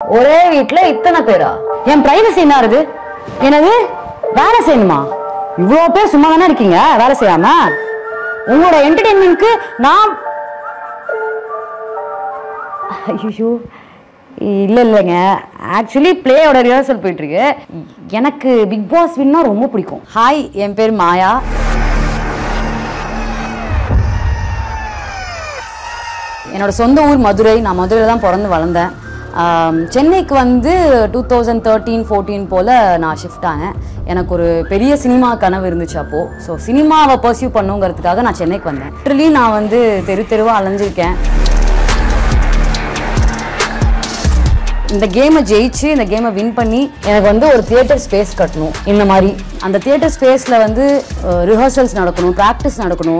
ஒரே வீட்ல இத்தனை பேரா என் பிரைவசி என்ன ஆகுது என்னது வேலை செய்யணுமா இவ்வளோ பேர் சும்மா தானே இருக்கீங்க வேலை செய்யாம உங்களோட என்டர்டெயின்மெண்ட்க்கு நான் ஐயோ இல்லை இல்லைங்க ஆக்சுவலி பிளேயோட ரிஹர்சல் போயிட்டு இருக்கு எனக்கு பிக் பாஸ் வின்னா ரொம்ப பிடிக்கும் ஹாய் என் பேர் மாயா என்னோட சொந்த ஊர் மதுரை நான் மதுரையில் தான் பிறந்து வளர்ந்தேன் ஆம், சென்னைக்கு வந்து டூ தௌசண்ட் தேர்ட்டீன் ஃபோர்டீன் போல் நான் ஷிஃப்ட் ஆனேன் எனக்கு ஒரு பெரிய சினிமா கனவு இருந்துச்சு அப்போது ஸோ சினிமாவை பர்சியூ பண்ணுங்கிறதுக்காக நான் சென்னைக்கு வந்தேன் லிட்டரலி நான் வந்து தெரு தெருவாக அலைஞ்சிருக்கேன் இந்த கேமை ஜெயிச்சு இந்த கேமை வின் பண்ணி எனக்கு வந்து ஒரு தியேட்டர் ஸ்பேஸ் கட்டணும் இந்த மாதிரி அந்த தியேட்டர் ஸ்பேஸில் வந்து ரிஹர்சல்ஸ் நடக்கணும் ப்ராக்டிஸ் நடக்கணும்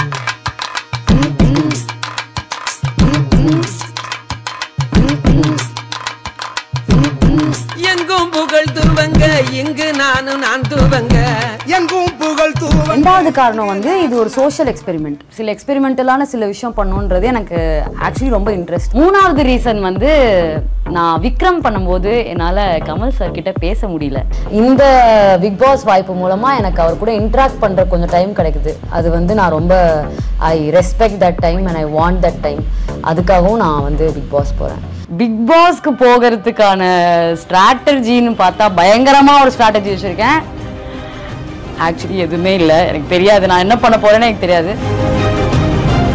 எங்கும் புகழ் துவங்க இங்கு நானும் நான் துவங்க எங்கும் புகழ் தூவ ரெண்டாவது காரணம் வந்து இது ஒரு சோஷியல் எக்ஸ்பெரிமெண்ட் சில எக்ஸ்பெரிமெண்டலான சில விஷயம் பண்ணணுன்றது எனக்கு ஆக்சுவலி ரொம்ப இன்ட்ரெஸ்ட் மூணாவது ரீசன் வந்து நான் விக்ரம் பண்ணும்போது என்னால் கமல் சார் கிட்ட பேச முடியல இந்த பிக் பாஸ் வாய்ப்பு மூலமாக எனக்கு அவர் கூட இன்ட்ராக்ட் பண்ணுற கொஞ்சம் டைம் கிடைக்குது அது வந்து நான் ரொம்ப I respect that time and I want that time அதுக்காகவும் நான் வந்து பிக் பாஸ் போகிறேன் பிக் பாஸ்க்கு போகிறதுக்கான ஸ்ட்ராட்டஜின்னு பார்த்தா பயங்கரமாக ஒரு ஸ்ட்ராட்டஜி வச்சுருக்கேன் ஆக்சுவலி எதுவுமே இல்லை எனக்கு தெரியாது நான் என்ன பண்ண போறேன்னு எனக்கு தெரியாது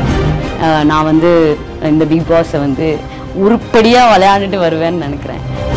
அஹ் நான் வந்து இந்த பிக் பாஸை வந்து உருப்படியாக விளையாண்டுட்டு வருவேன்னு நினைக்கிறேன்